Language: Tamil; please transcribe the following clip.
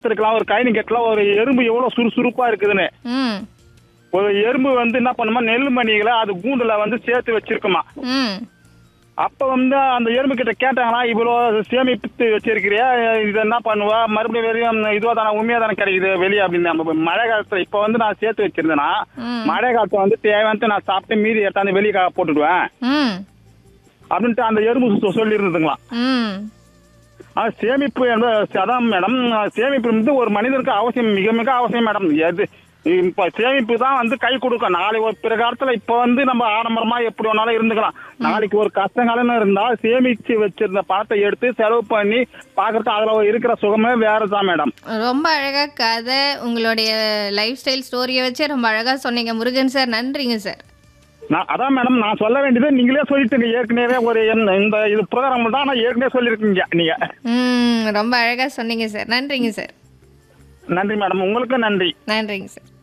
இருக்கலாம் ஒரு கைனி கட்டலாம் ஒரு எறும்பு எவ்வளவு சுறுசுறுப்பா இருக்குதுன்னு ம் ஒரு எறும்பு வந்து என்ன பண்ணுமா நெல் மணிகளை அது கூண்டுல வந்து சேர்த்து வச்சிருக்குமா ம் அப்ப வந்து அந்த எறும்பு கிட்ட கேட்டாங்களா இவ்வளவு சேமிப்பு வச்சிருக்கிறியா இது என்ன பண்ணுவா மறுபடியும் வெளியும் இதுவா தானே உண்மையா தானே கிடைக்குது வெளியே அப்படின்னு நம்ம மழை காலத்துல இப்ப வந்து நான் சேர்த்து வச்சிருந்தேன்னா ம். மழை காலத்துல வந்து தேவையானது நான் சாப்பிட்டு மீதி எடுத்தாந்து வெளியே கா- போட்டுடுவேன் ம் அப்படின்ட்டு அந்த எறும்பு சொ- சொல்லி இருந்ததுங்களாம் ம் ஆனா சேமிப்பு என்பது அதான் மேடம் சேமிப்பு வந்து ஒரு மனிதனுக்கு அவசியம் மிக மிக அவசியம் மேடம் எது இப்ப சேமிப்பு தான் வந்து கை கொடுக்கும் நாளை ஒரு பிறகாலத்துல இப்ப வந்து நம்ம ஆடம்பரமா எப்படி வேணாலும் இருந்துக்கலாம் நாளைக்கு ஒரு கஷ்டகாலம்னு இருந்தா சேமிச்சு வச்சிருந்த பணத்தை எடுத்து செலவு பண்ணி பாக்குறது அதுல இருக்கிற சுகமே வேறதான் மேடம் ரொம்ப அழகா கதை உங்களுடைய லைஃப் ஸ்டைல் ஸ்டோரியை வச்சு ரொம்ப அழகா சொன்னீங்க முருகன் சார் நன்றிங்க சார் நான் அதான் மேடம் நான் சொல்ல வேண்டியது நீங்களே சொல்லிட்டீங்க ஏற்கனவே ஒரு என்ன- இந்த இது ப்ரோக்ராம் தான் நான் ஏற்கனவே சொல்லியிருக்கீங்க நீங்க ம் ரொம்ப அழகா சொன்னீங்க சார் நன்றிங்க சார் நன்றி மேடம் உங்களுக்கு நன்றி நன்றிங்க சார்